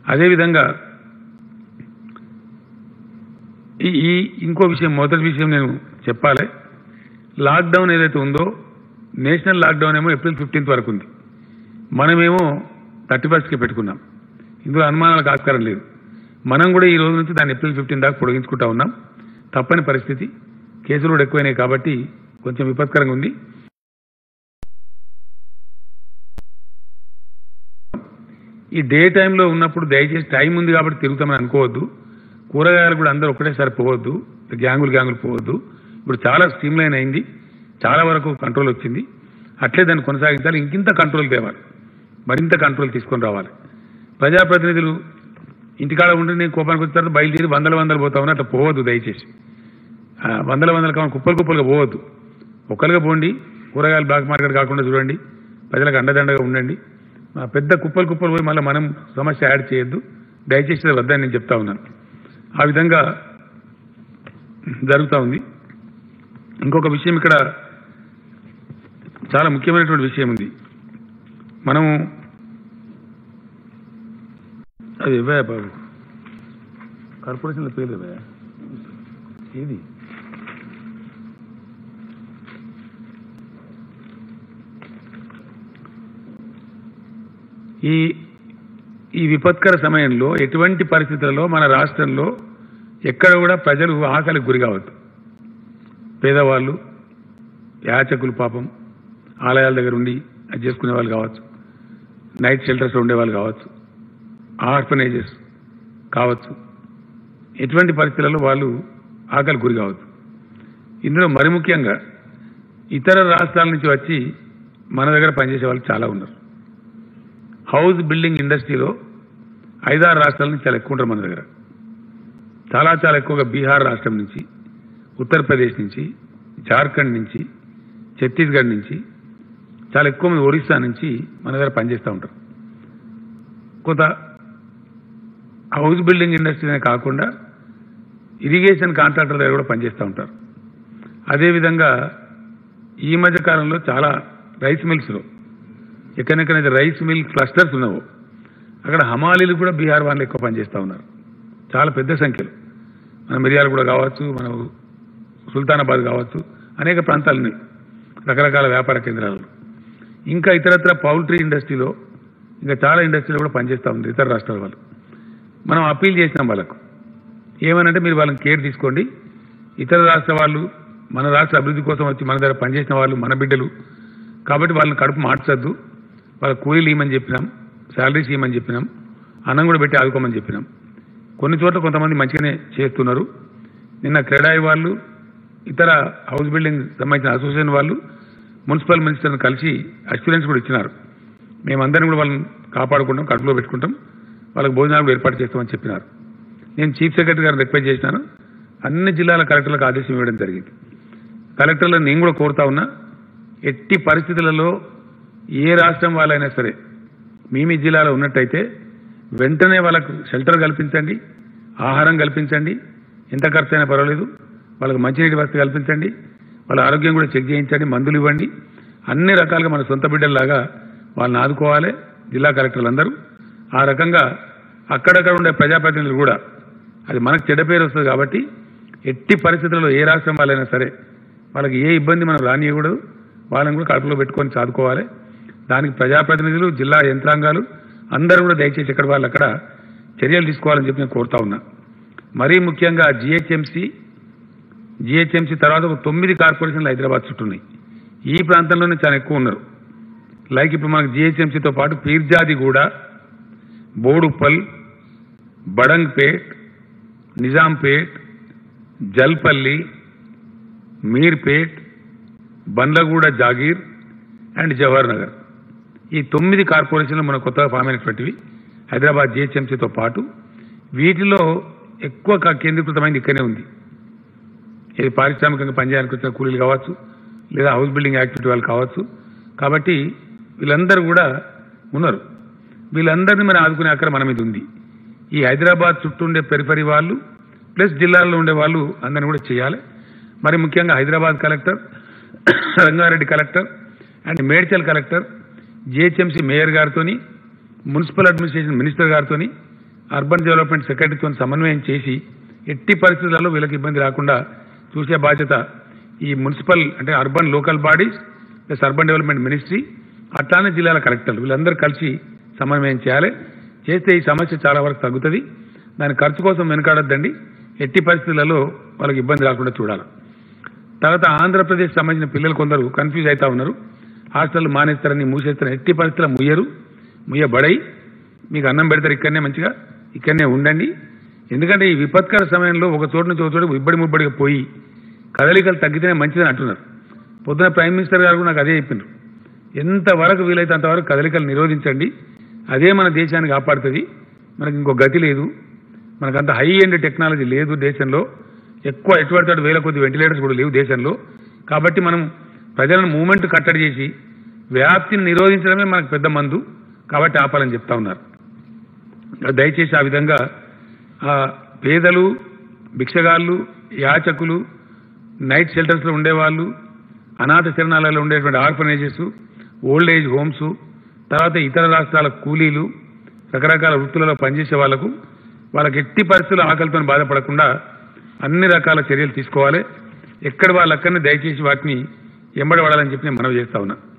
అదేవిధంగా ఈ ఈ ఇంకో విషయం మొదటి విషయం నేను చెప్పాలి లాక్డౌన్ ఏదైతే ఉందో నేషనల్ లాక్డౌన్ ఏమో ఏప్రిల్ ఫిఫ్టీన్త్ వరకు ఉంది మనమేమో థర్టీ ఫస్ట్కి పెట్టుకున్నాం ఇందులో అనుమానాలకు ఆస్కారం లేదు మనం కూడా ఈ రోజు నుంచి దాన్ని ఏప్రిల్ ఫిఫ్టీన్ దాకా పొడిగించుకుంటా ఉన్నాం తప్పని పరిస్థితి కేసులు కూడా ఎక్కువైనాయి కాబట్టి కొంచెం విపత్కరంగా ఉంది ఈ డే టైంలో ఉన్నప్పుడు దయచేసి టైం ఉంది కాబట్టి తిరుగుతామని అనుకోవద్దు కూరగాయలు కూడా అందరూ ఒకటేసారి పోవద్దు గ్యాంగులు గ్యాంగులు పోవద్దు ఇప్పుడు చాలా స్ట్రీమ్ లైన్ అయింది చాలా వరకు కంట్రోల్ వచ్చింది అట్లే దాన్ని కొనసాగించాలి ఇంకింత కంట్రోల్ తేవాలి మరింత కంట్రోల్ తీసుకొని రావాలి ప్రజాప్రతినిధులు ఇంటికాడ ఉండి నేను కోపానికి వచ్చిన తర్వాత బయలుదేరి వందల వందలు పోతా ఉన్నా అట్లా పోవద్దు దయచేసి ఆ, వందల వందల కావాలి కుప్పలు కుప్పలుగా పోవద్దు ఒక్కరుగా పోండి కూరగాయలు బ్లాక్ మార్కెట్ కాకుండా చూడండి ప్రజలకు అండదండగా ఉండండి మా పెద్ద కుప్పలు కుప్పలు పోయి మళ్ళీ మనం సమస్య యాడ్ చేయొద్దు దయచేసి అది వద్దని నేను చెప్తా ఉన్నాను ఆ విధంగా జరుగుతూ ఉంది ఇంకొక విషయం ఇక్కడ చాలా ముఖ్యమైనటువంటి విషయం ఉంది మనము అది ఇవ్వా బాబు కార్పొరేషన్ల పేరు ఇవ్వా ఏది ఈ ఈ విపత్కర సమయంలో ఎటువంటి పరిస్థితులలో మన రాష్ట్రంలో ఎక్కడ కూడా ప్రజలు ఆకలికి గురి కావద్దు పేదవాళ్ళు యాచకులు పాపం ఆలయాల దగ్గర ఉండి అది చేసుకునే వాళ్ళు కావచ్చు నైట్ షెల్టర్స్లో ఉండేవాళ్ళు కావచ్చు ఆర్ఫనేజెస్ కావచ్చు ఎటువంటి పరిస్థితులలో వాళ్ళు ఆకలి గురి కావద్దు ఇందులో మరి ముఖ్యంగా ఇతర రాష్ట్రాల నుంచి వచ్చి మన దగ్గర పనిచేసే వాళ్ళు చాలా ఉన్నారు హౌస్ బిల్డింగ్ ఇండస్ట్రీలో ఐదారు రాష్ట్రాల నుంచి చాలా ఎక్కువ ఉంటారు మన దగ్గర చాలా చాలా ఎక్కువగా బీహార్ రాష్ట్రం నుంచి ఉత్తరప్రదేశ్ నుంచి జార్ఖండ్ నుంచి ఛత్తీస్గఢ్ నుంచి చాలా ఎక్కువ మంది ఒరిస్సా నుంచి మన దగ్గర పనిచేస్తూ ఉంటారు కొంత హౌస్ బిల్డింగ్ ఇండస్ట్రీనే కాకుండా ఇరిగేషన్ కాంట్రాక్టర్ దగ్గర కూడా పనిచేస్తూ ఉంటారు అదేవిధంగా ఈ మధ్య కాలంలో చాలా రైస్ మిల్స్లో ఎక్కడెక్కడైతే రైస్ మిల్ క్లస్టర్స్ ఉన్నావో అక్కడ హమాలీలు కూడా బీహార్ వాళ్ళు ఎక్కువ పనిచేస్తూ ఉన్నారు చాలా పెద్ద సంఖ్యలో మన మిరియాలు కూడా కావచ్చు మన సుల్తానాబాద్ కావచ్చు అనేక ప్రాంతాలు ఉన్నాయి రకరకాల వ్యాపార కేంద్రాలు ఇంకా ఇతరత్ర పౌల్ట్రీ ఇండస్ట్రీలో ఇంకా చాలా ఇండస్ట్రీలో కూడా పనిచేస్తూ ఉంది ఇతర రాష్ట్రాల వాళ్ళు మనం అప్పీల్ చేసినాం వాళ్ళకు ఏమనంటే మీరు వాళ్ళని కేర్ తీసుకోండి ఇతర రాష్ట్ర వాళ్ళు మన రాష్ట్ర అభివృద్ధి కోసం వచ్చి మన దగ్గర పనిచేసిన వాళ్ళు మన బిడ్డలు కాబట్టి వాళ్ళని కడుపు మార్చొద్దు వాళ్ళ కూలీలు ఇవ్వమని చెప్పినాం శాలరీస్ ఇవ్వమని చెప్పినాం అన్నం కూడా పెట్టి ఆదుకోమని చెప్పినాం కొన్ని చోట్ల కొంతమంది మంచిగానే చేస్తున్నారు నిన్న క్రెడాయి వాళ్ళు ఇతర హౌస్ బిల్డింగ్ సంబంధించిన అసోసియేషన్ వాళ్ళు మున్సిపల్ మినిస్టర్ని కలిసి అష్యూరెన్స్ కూడా ఇచ్చినారు మేమందరం కూడా వాళ్ళని కాపాడుకుంటాం కడుపులో పెట్టుకుంటాం వాళ్ళకి భోజనాలు కూడా ఏర్పాటు చేస్తామని చెప్పినారు నేను చీఫ్ సెక్రటరీ గారిని రిక్వెస్ట్ చేసినాను అన్ని జిల్లాల కలెక్టర్లకు ఆదేశం ఇవ్వడం జరిగింది కలెక్టర్లను నేను కూడా కోరుతా ఉన్నా ఎట్టి పరిస్థితులలో ఏ రాష్ట్రం వాళ్ళైనా సరే మీ మీ జిల్లాలో ఉన్నట్టయితే వెంటనే వాళ్ళకు షెల్టర్ కల్పించండి ఆహారం కల్పించండి ఎంత ఖర్చు అయినా పర్వాలేదు వాళ్ళకి మంచినీటి వసతి కల్పించండి వాళ్ళ ఆరోగ్యం కూడా చెక్ చేయించండి మందులు ఇవ్వండి అన్ని రకాలుగా మన సొంత బిడ్డల్లాగా వాళ్ళని ఆదుకోవాలి జిల్లా కలెక్టర్లు అందరూ ఆ రకంగా అక్కడక్కడ ఉండే ప్రజాప్రతినిధులు కూడా అది మనకు చెడ్డ పేరు వస్తుంది కాబట్టి ఎట్టి పరిస్థితుల్లో ఏ రాష్ట్రం వాళ్ళైనా సరే వాళ్ళకి ఏ ఇబ్బంది మనం రానియకూడదు వాళ్ళని కూడా కడుపులో పెట్టుకొని చదువుకోవాలి దానికి ప్రజాప్రతినిధులు జిల్లా యంత్రాంగాలు అందరూ కూడా దయచేసి ఎక్కడ వాళ్ళు అక్కడ చర్యలు తీసుకోవాలని చెప్పి నేను కోరుతా ఉన్నా మరీ ముఖ్యంగా జిహెచ్ఎంసీ జిహెచ్ఎంసీ తర్వాత ఒక తొమ్మిది కార్పొరేషన్లు హైదరాబాద్ చుట్టూ ఉన్నాయి ఈ ప్రాంతంలోనే చాలా ఎక్కువ ఉన్నారు లైక్ ఇప్పుడు మనకు జిహెచ్ఎంసీతో పాటు పీర్జాదిగూడ బోడుప్పల్ బడంగ్పేట్ నిజాంపేట్ జల్పల్లి మీర్పేట్ బండ్లగూడ జాగీర్ అండ్ జవహర్ నగర్ ఈ తొమ్మిది కార్పొరేషన్లు మన కొత్తగా ఫామ్ అయినటువంటివి హైదరాబాద్ జిహెచ్ఎంసీతో పాటు వీటిలో ఎక్కువ కా- కేంద్రీకృతమైంది ఇక్కడనే ఉంది ఇది పారిశ్రామికంగా పనిచేయడానికి వచ్చిన కూలీలు కావచ్చు లేదా హౌస్ బిల్డింగ్ యాక్టివిటీ వాళ్ళు కావచ్చు కాబట్టి వీళ్ళందరూ కూడా ఉన్నారు వీళ్ళందరినీ మనం ఆదుకునే అక్కడ మన మీద ఉంది ఈ హైదరాబాద్ చుట్టూ ఉండే పెరిఫరీ వాళ్ళు ప్లస్ జిల్లాల్లో ఉండే వాళ్ళు అందరిని కూడా చేయాలి మరి ముఖ్యంగా Hyderabad collector Rangareddy collector and Medchal collector GHMC mayor గారితోని మున్సిపల్ అడ్మినిస్ట్రేషన్ మినిస్టర్ గారితోని అర్బన్ డెవలప్మెంట్ సెక్రటరీతో సమన్వయం చేసి ఎట్టి పరిస్థితులలో వీళ్ళకి ఇబ్బంది రాకుండా చూసే బాధ్యత ఈ మున్సిపల్ అంటే urban local bodies plus urban development ministry అట్లానే జిల్లాల కలెక్టర్లు వీళ్ళందరూ కలిసి సమన్వయం చేయాలి చేస్తే ఈ సమస్య చాలా వరకు తగ్గుతుంది దాని ఖర్చు కోసం వెనకాడొద్దండి ఎట్టి పరిస్థితులలో వాళ్ళకి ఇబ్బంది రాకుండా చూడాలి తర్వాత ఆంధ్రప్రదేశ్ సంబంధించిన పిల్లలు కొందరు కన్ఫ్యూజ్ అవుతా ఉన్నారు హాస్టల్ మానేస్తారని మూసేస్తారని ఎట్టి పరిస్థితుల్లో ముయ్యరు ముయ్యబడై మీకు అన్నం పెడతారు ఇక్కడనే మంచిగా ఇక్కడనే ఉండండి ఎందుకంటే ఈ విపత్కర సమయంలో ఒక చోటు నుంచి ఒక చోటు ఇబ్బడి ముబ్బడిగా పోయి కదలికలు తగ్గితేనే మంచిదని అంటున్నారు పొద్దున ప్రైమ్ మినిస్టర్ గారు కూడా నాకు అదే చెప్పిండ్రు ఎంతవరకు వీలైతే అంతవరకు కదలికలు నిరోధించండి అదే మన దేశాన్ని కాపాడుతుంది మనకి ఇంకో గతి లేదు మనకంత హై ఎండ్ టెక్నాలజీ లేదు దేశంలో ఎక్కువ ఎటువంటి వేల కొద్ది వెంటిలేటర్స్ కూడా లేవు దేశంలో కాబట్టి మనం ప్రజలను మూమెంట్ కట్టడి చేసి వ్యాప్తిని నిరోధించడమే మనకు పెద్ద మందు కాబట్టి ఆపాలని చెప్తా ఉన్నారు దయచేసి ఆ విధంగా ఆ పేదలు భిక్షగాళ్ళు యాచకులు నైట్ షెల్టర్స్లో ఉండేవాళ్ళు అనాథ శరణాలయాల్లో ఉండేటువంటి ఆర్ఫనేజెస్ ఓల్డ్ ఏజ్ హోమ్స్ తర్వాత ఇతర రాష్ట్రాల కూలీలు రకరకాల వృత్తులలో పనిచేసే వాళ్లకు వాళ్ళకి ఎట్టి పరిస్థితుల్లో ఆకలితో బాధపడకుండా అన్ని రకాల చర్యలు తీసుకోవాలి ఎక్కడ వాళ్ళు అక్కడనే దయచేసి వాటిని ఎంబడబడాలని చెప్పి నేను మనవి చేస్తా ఉన్నా